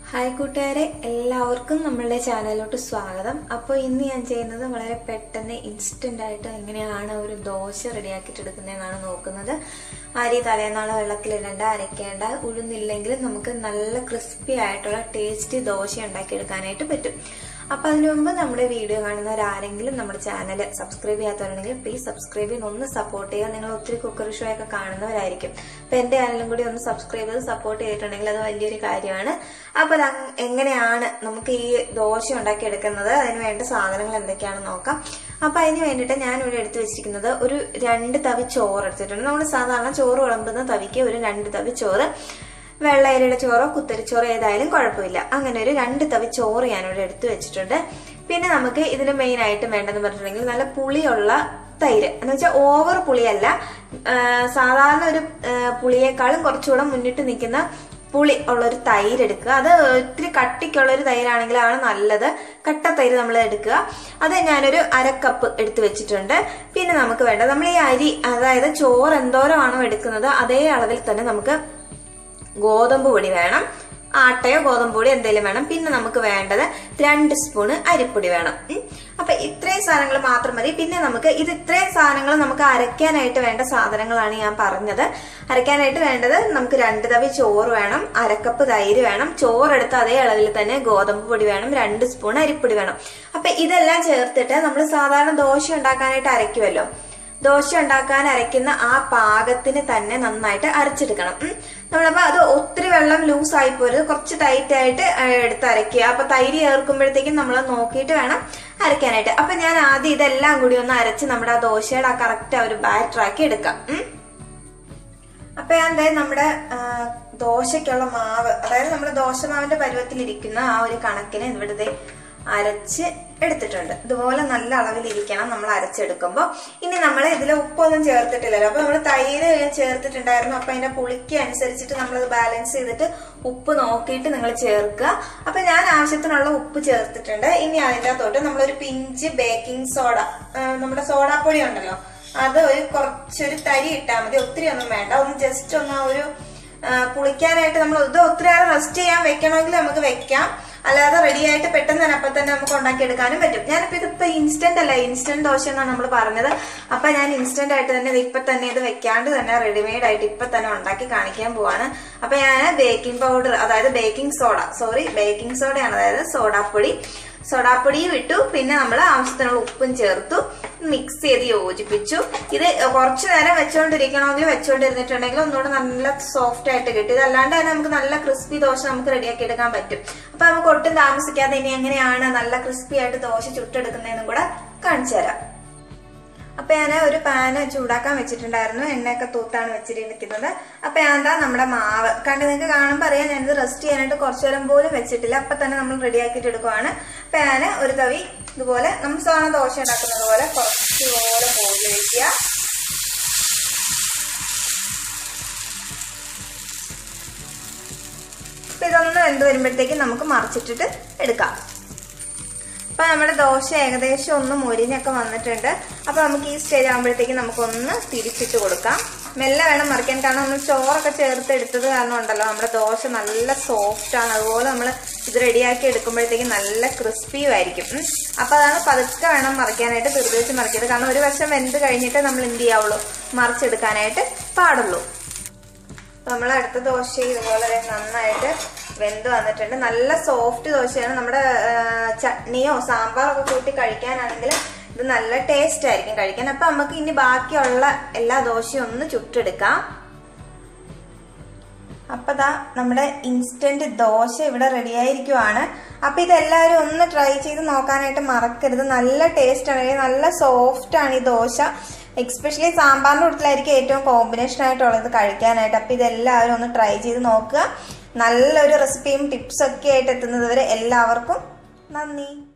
Hi കൂട്ടുകാരെ എല്ലാവർക്കും നമ്മളുടെ ചാനലിലോട്ട് സ്വാഗതം അപ്പോൾ ഇന്ന് ഞാൻ ചെയ്യുന്നത് വളരെ പെട്ടെന്ന് ഇൻസ്റ്റന്റ് ആയിട്ട് എങ്ങനെയാണ് ഒരു ദോശ റെഡിയാക്കിയിട്ട് എടുക്കുന്നതെന്നാണ് നോക്കുന്നത് അരി തലേനാള് വെള്ളത്തിലിടേണ്ട അരയ്ക്കേണ്ട ഉഴുന്നില്ലെങ്കിൽ നമുക്ക് നല്ല ക്രിസ്പി ആയിട്ടുള്ള ടേസ്റ്റി ദോശ ഉണ്ടാക്കിയെടുക്കാനായിട്ട് പറ്റും അപ്പൊ അതിനു മുമ്പ് നമ്മുടെ വീഡിയോ കാണുന്നവരാരെങ്കിലും നമ്മുടെ ചാനൽ സബ്സ്ക്രൈബ് ചെയ്യാത്തവരുണ്ടെങ്കിൽ പ്ലീസ് സബ്സ്ക്രൈബ് ചെയ്ത് ഒന്ന് സപ്പോർട്ട് ചെയ്യുക നിങ്ങൾ ഒത്തിരി കുക്കറി ഷോ ഒക്കെ കാണുന്നവരായിരിക്കും അപ്പൊ എന്റെ ചാനലും കൂടി ഒന്ന് സബ്സ്ക്രൈബ് ചെയ്ത് സപ്പോർട്ട് ചെയ്തിട്ടുണ്ടെങ്കിൽ അത് വലിയൊരു കാര്യമാണ് അപ്പൊ അത് അങ് എങ്ങനെയാണ് നമുക്ക് ഈ ദോശ ഉണ്ടാക്കി എടുക്കുന്നത് അതിന് വേണ്ട സാധനങ്ങൾ എന്തൊക്കെയാണെന്ന് നോക്കാം അപ്പൊ അതിന് വേണ്ടിയിട്ട് ഞാൻ ഇവിടെ എടുത്തു വെച്ചിരിക്കുന്നത് ഒരു രണ്ട് തവി ചോറ് എടുത്തിട്ടുണ്ട് നമ്മൾ സാധാരണ ചോറ് വിളമ്പുന്ന തവിക്ക് ഒരു രണ്ട് തവി ചോറ് വെള്ളയരിയുടെ ചോറോ കുത്തരിച്ചോറോ ഏതായാലും കുഴപ്പമില്ല അങ്ങനെ ഒരു രണ്ട് തവി ചോറ് ഞാനിവിടെ എടുത്തു വെച്ചിട്ടുണ്ട് പിന്നെ നമുക്ക് ഇതിന് മെയിൻ ആയിട്ട് വേണ്ടെന്ന് പറഞ്ഞിട്ടുണ്ടെങ്കിൽ നല്ല പുളിയുള്ള തൈര് എന്ന് വെച്ചാൽ ഓവർ പുളിയല്ല ആ, സാധാരണ ഒരു ആ, പുളിയേക്കാളും കുറച്ചുകൂടെ മുന്നിട്ട് നിൽക്കുന്ന പുളി ഉള്ള ഒരു തൈര് എടുക്കുക അത് ഒത്തിരി കട്ടിക്കുള്ള ഒരു തൈരാണെങ്കിലാണ് നല്ലത് കട്ട തൈര് നമ്മൾ എടുക്കുക അത് ഞാനൊരു അരക്കപ്പ് എടുത്തു വെച്ചിട്ടുണ്ട് പിന്നെ നമുക്ക് വേണ്ടത് നമ്മൾ ഈ അരി അതായത് ചോറ് എന്തോരമാണോ എടുക്കുന്നത് അതേ അളവിൽ തന്നെ നമുക്ക് ഗോതമ്പ് പൊടി വേണം ആട്ടയോ ഗോതമ്പ് പൊടി എന്തെങ്കിലും വേണം പിന്നെ നമുക്ക് വേണ്ടത് രണ്ട് സ്പൂണ് അരിപ്പൊടി വേണം ഉം. അപ്പൊ ഇത്രയും സാധനങ്ങൾ മാത്രം മതി പിന്നെ നമുക്ക് ഇത് ഇത്രയും സാധനങ്ങൾ നമുക്ക് അരയ്ക്കാനായിട്ട് വേണ്ട സാധനങ്ങളാണ് ഞാൻ പറഞ്ഞത് അരയ്ക്കാനായിട്ട് വേണ്ടത് നമുക്ക് രണ്ട് തവി ചോറ് വേണം അരക്കപ്പ് തൈര് വേണം ചോറെടുത്ത് അതേ അളവിൽ തന്നെ ഗോതമ്പ് പൊടി വേണം രണ്ട് സ്പൂൺ അരിപ്പൊടി വേണം അപ്പൊ ഇതെല്ലാം ചേർത്തിട്ട് നമ്മൾ സാധാരണ ദോശ ഉണ്ടാക്കാനായിട്ട് അരയ്ക്കുമല്ലോ ദോശ ഉണ്ടാക്കാൻ അരയ്ക്കുന്ന ആ പാകത്തിന് തന്നെ നന്നായിട്ട് അരച്ചെടുക്കണം ഉം. നമ്മളപ്പോ അത് ഒത്തിരി വെള്ളം ലൂസ് ആയി പോരുത് കുറച്ച് ടൈറ്റ് ആയിട്ട് ആ, എടുത്ത് അരയ്ക്കുക അപ്പൊ തൈര് ചേർക്കുമ്പോഴത്തേക്കും നമ്മൾ നോക്കിയിട്ട് വേണം അരയ്ക്കാനായിട്ട് അപ്പൊ ഞാൻ ആദ്യം ഇതെല്ലാം കൂടി ഒന്ന് അരച്ച് നമ്മുടെ ആ ദോശയുടെ ആ കറക്റ്റ് ആ ഒരു ബാറ്റർ ആക്കി എടുക്കാം ഉം. അപ്പൊ ഞാൻ ദേ നമ്മുടെ ആ, ദോശയ്ക്കുള്ള മാവ് അതായത് നമ്മുടെ ദോശമാവിന്റെ പരുവത്തിലിരിക്കുന്ന ആ ഒരു കണക്കിന് ഇവിടെ ദേ അരച്ച് എടുത്തിട്ടുണ്ട് ഇതുപോലെ നല്ല അളവിലിരിക്കണം നമ്മൾ അരച്ചെടുക്കുമ്പോൾ ഇനി നമ്മൾ ഇതിൽ ഉപ്പൊന്നും ചേർത്തിട്ടില്ലല്ലോ അപ്പൊ നമ്മൾ തൈര് ചേർത്തിട്ടുണ്ടായിരുന്നു അപ്പൊ അതിന്റെ പുളിക്ക് അനുസരിച്ചിട്ട് നമ്മളത് ബാലൻസ് ചെയ്തിട്ട് ഉപ്പ് നോക്കിയിട്ട് നിങ്ങൾ ചേർക്കുക അപ്പൊ ഞാൻ ആവശ്യത്തിനുള്ള ഉപ്പ് ചേർത്തിട്ടുണ്ട് ഇനി അതിൻ്റെ അകത്തോട്ട് നമ്മളൊരു പിഞ്ച് ബേക്കിംഗ് സോഡ ആ, നമ്മുടെ സോഡാപ്പൊടി ഉണ്ടല്ലോ അത് ഒരു കുറച്ചൊരു തരി ഇട്ടാൽ മതി ഒത്തിരി ഒന്നും വേണ്ട ഒന്ന് ജസ്റ്റ് ഒന്ന് ആ ഒരു ആ, പുളിക്കാനായിട്ട് നമ്മൾ ഇത് ഒത്തിരി നേരം റെസ്റ്റ് ചെയ്യാൻ വെക്കണമെങ്കിൽ നമുക്ക് വെക്കാം അല്ലാതെ റെഡി ആയിട്ട് പെട്ടെന്ന് തന്നെ അപ്പം തന്നെ നമുക്ക് ഉണ്ടാക്കിയെടുക്കാനും പറ്റും ഞാനിപ്പോ ഇതിപ്പോ ഇൻസ്റ്റന്റ് അല്ല ഇൻസ്റ്റന്റ് ദോശ എന്നാണ് നമ്മൾ പറഞ്ഞത് അപ്പൊ ഞാൻ ഇൻസ്റ്റന്റ് ആയിട്ട് തന്നെ ഇത് ഇപ്പൊ തന്നെ ഇത് വെക്കാണ്ട് തന്നെ റെഡിമെയ്ഡ് ആയിട്ട് ഇപ്പൊ തന്നെ ഉണ്ടാക്കി കാണിക്കാൻ പോവാണ് അപ്പൊ ഞാൻ ബേക്കിംഗ് പൗഡർ അതായത് ബേക്കിംഗ് സോഡ സോറി ബേക്കിംഗ് സോഡയാണ് അതായത് സോഡാപ്പൊടി സോഡാപ്പൊടിയും ഇട്ടു പിന്നെ നമ്മൾ ആവശ്യത്തിനുള്ള ഉപ്പും ചേർത്തു മിക്സ് ചെയ്ത് യോജിപ്പിച്ചു ഇത് കുറച്ചു നേരം വെച്ചോണ്ടിരിക്കണമെങ്കിൽ വെച്ചോണ്ടിരുന്നിട്ടുണ്ടെങ്കിൽ ഒന്നുകൂടെ നല്ല സോഫ്റ്റ് ആയിട്ട് കിട്ടും ഇതല്ലാണ്ട് തന്നെ നമുക്ക് നല്ല ക്രിസ്പി ദോശ നമുക്ക് റെഡിയാക്കി എടുക്കാൻ പറ്റും അപ്പൊ നമുക്ക് ഒട്ടും താമസിക്കാതെ ഇനി എങ്ങനെയാണ് നല്ല ക്രിസ്പി ആയിട്ട് ദോശ ചുട്ടെടുക്കുന്നതെന്നും കൂടെ കാണിച്ചു തരാം അപ്പൊ ഞാൻ ഒരു പാന് ചൂടാക്കാൻ വെച്ചിട്ടുണ്ടായിരുന്നു എണ്ണയൊക്കെ തൂത്താണ് വെച്ചിരിക്കുന്നത് അപ്പൊ ഞാൻ എന്താ നമ്മുടെ മാവ് കണ്ട് നിങ്ങൾക്ക് കാണുമ്പോൾ അറിയാം ഞാനിത് റെസ്റ്റ് ചെയ്യാനായിട്ട് കുറച്ചു നേരം പോലും വെച്ചിട്ടില്ല അപ്പൊ തന്നെ നമ്മൾ റെഡിയാക്കിയിട്ട് എടുക്കുവാണ് അപ്പൊ ഞാൻ ഒരു തവി ഇതുപോലെ നമ്മൾ സാധാരണ ദോശ ഉണ്ടാക്കുന്നത് പോലെ കുറച്ച് പോലെ പോയി വയ്ക്കുക അപ്പൊ ഇതൊന്ന് വെന്ത് വരുമ്പോഴത്തേക്കും നമുക്ക് മറിച്ചിട്ടിട്ട് എടുക്കാം അപ്പൊ നമ്മുടെ ദോശ ഏകദേശം ഒന്ന് മൊരിഞ്ഞൊക്കെ വന്നിട്ടുണ്ട് അപ്പൊ നമുക്ക് ഈ സ്റ്റേജ് ആകുമ്പോഴത്തേക്കും നമുക്കൊന്ന് തിരിച്ചിട്ട് കൊടുക്കാം മെല്ലെ വേണം മറിക്കാൻ കാരണം നമ്മൾ ചോറൊക്കെ ചേർത്ത് എടുത്തത് കാരണം ഉണ്ടല്ലോ നമ്മുടെ ദോശ നല്ല സോഫ്റ്റ് ആണ് അതുപോലെ നമ്മൾ ഇത് റെഡിയാക്കി എടുക്കുമ്പോഴത്തേക്കും നല്ല ക്രിസ്പിയും ആയിരിക്കും ഉം. അപ്പൊ അതാണ് പതുക്കെ വേണം മറിക്കാനായിട്ട് തീർച്ചയായിട്ടും മറിക്കരുത് കാരണം ഒരു വശം വെന്ത് കഴിഞ്ഞിട്ട് നമ്മൾ എന്ത് ചെയ്യാവുള്ളൂ മറിച്ചെടുക്കാനായിട്ട് പാടുള്ളൂ നമ്മൾ അടുത്ത ദോശ ഇതുപോലെ ദേ നന്നായിട്ട് വെന്ത് വന്നിട്ടുണ്ട് നല്ല സോഫ്റ്റ് ദോശയാണ് നമ്മുടെ ആ, ചട്നിയോ സാമ്പാറോ ഒക്കെ കൂട്ടി കഴിക്കാനാണെങ്കിൽ ഇത് നല്ല ടേസ്റ്റ് ആയിരിക്കും കഴിക്കാൻ അപ്പൊ നമുക്ക് ഇനി ബാക്കിയുള്ള എല്ലാ ദോശയും ഒന്ന് ചുട്ടെടുക്കാം അപ്പൊ ദാ നമ്മുടെ ഇൻസ്റ്റന്റ് ദോശ ഇവിടെ റെഡി ആയിരിക്കുവാണ് അപ്പൊ ഇതെല്ലാവരും ഒന്ന് ട്രൈ ചെയ്ത് നോക്കാനായിട്ട് മറക്കരുത് നല്ല ടേസ്റ്റ് ആണ് നല്ല സോഫ്റ്റ് ആണ് ഈ ദോശ എക്സ്പെഷ്യലി സാമ്പാറിന്റെ കൂട്ടത്തിലായിരിക്കും ഏറ്റവും കോമ്പിനേഷൻ ആയിട്ടുള്ളത് കഴിക്കാനായിട്ട് അപ്പൊ ഇതെല്ലാവരും ഒന്ന് ട്രൈ ചെയ്ത് നോക്കുക നല്ലൊരു റെസിപ്പിയും ടിപ്സ് ഒക്കെ ആയിട്ട് എത്തുന്നത് വരെ എല്ലാവർക്കും നന്ദി